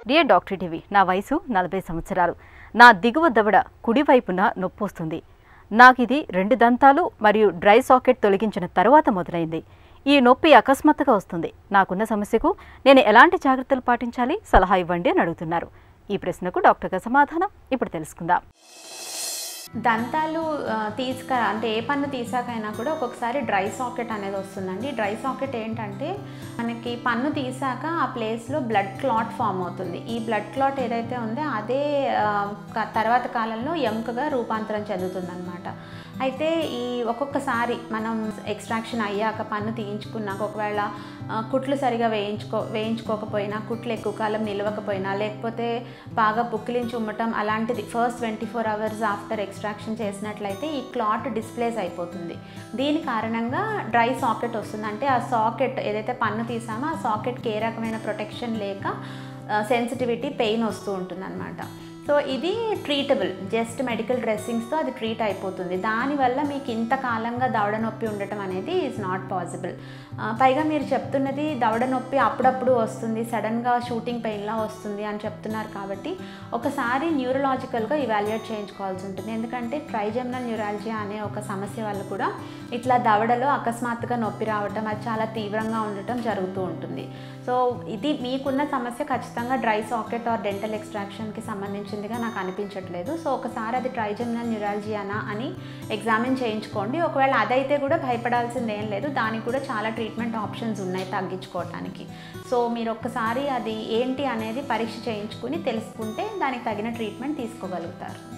dear doctor TV నా వయసు నలభై సంవత్సరాలు నా దిగువ దవడ కుడివైపున నొప్పి వస్తుంది నాకు ఇది రెండు దంతాలు మరియు డ్రై సాకెట్ తొలగించిన తర్వాత మొదలైంది ఈ నొప్పి అకస్మాత్తుగా వస్తుంది నాకున్న సమస్యకు నేను ఎలాంటి జాగ్రత్తలు పాటించాలి సలహా ఇవ్వండి అని అడుగుతున్నారు ఈ ప్రశ్నకు డాక్టర్ గారి సమాధానం ఇప్పుడు తెలుసుకుందాం దంతాలు ఆ, తీసుక అంటే ఏ పన్ను తీసాకైనా కూడా ఒక్కొక్కసారి డ్రై సాకెట్ అనేది వస్తుందండి డ్రై సాకెట్ ఏంటంటే మనకి పన్ను తీసాక ఆ ప్లేస్లో బ్లడ్ క్లాట్ ఫామ్ అవుతుంది ఈ బ్లడ్ క్లాట్ ఏదైతే ఉందో అదే ఆ, క- తర్వాత కాలంలో ఎముకగా రూపాంతరం చెందుతుంది అనమాట అయితే ఈ ఒక్కొక్కసారి మనం ఎక్స్ట్రాక్షన్ అయ్యాక పన్ను తీయించుకున్నాక ఒకవేళ ఆ, కుట్లు సరిగా వేయించుకో వేయించుకోకపోయినా కుట్లు ఎక్కువ కాలం నిలవకపోయినా లేకపోతే బాగా పుక్కిలించి ఉమ్మటం అలాంటిది first twenty four hours after extraction చేసినట్లయితే ఈ క్లాట్ డిస్ప్లేస్ అయిపోతుంది దీని కారణంగా డ్రై సాకెట్ వస్తుంది అంటే ఆ సాకెట్ ఏదైతే పన్ను తీసామో ఆ సాకెట్కి ఏ రకమైన ప్రొటెక్షన్ లేక సెన్సిటివిటీ పెయిన్ వస్తూ ఉంటుంది సో ఇది ట్రీటబుల్ జస్ట్ మెడికల్ డ్రెస్సింగ్స్తో అది ట్రీట్ అయిపోతుంది దానివల్ల మీకు ఇంతకాలంగా దవడ నొప్పి ఉండటం అనేది ఈజ్ నాట్ పాసిబుల్ పైగా మీరు చెప్తున్నది దవడ నొప్పి అప్పుడప్పుడు వస్తుంది సడన్గా షూటింగ్ పెయిన్లా వస్తుంది అని చెప్తున్నారు కాబట్టి ఒకసారి న్యూరలాజికల్గా ఇవాల్యుయేట్ చేయించుకోవాల్సి ఉంటుంది ఎందుకంటే ట్రైజెమినల్ న్యూరాలజియా అనే ఒక సమస్య వల్ల కూడా ఇట్లా దవడలో అకస్మాత్తుగా నొప్పి రావటం అది చాలా తీవ్రంగా ఉండటం జరుగుతూ ఉంటుంది సో ఇది మీకున్న సమస్య ఖచ్చితంగా డ్రై సాకెట్ ఆర్ డెంటల్ ఎక్స్ట్రాక్షన్కి సంబంధించిందిగా నాకు అనిపించట్లేదు సో ఒకసారి అది ట్రైజెమినల్ న్యూరాలజియానా అని ఎగ్జామిన్ చేయించుకోండి ఒకవేళ అదైతే కూడా భయపడాల్సింది ఏం లేదు దానికి కూడా చాలా ట్రీట్మెంట్ ఆప్షన్స్ ఉన్నాయి తగ్గించుకోవటానికి సో మీరు ఒక్కసారి అది ఏంటి అనేది పరీక్ష చేయించుకుని తెలుసుకుంటే దానికి తగిన ట్రీట్మెంట్ తీసుకోగలుగుతారు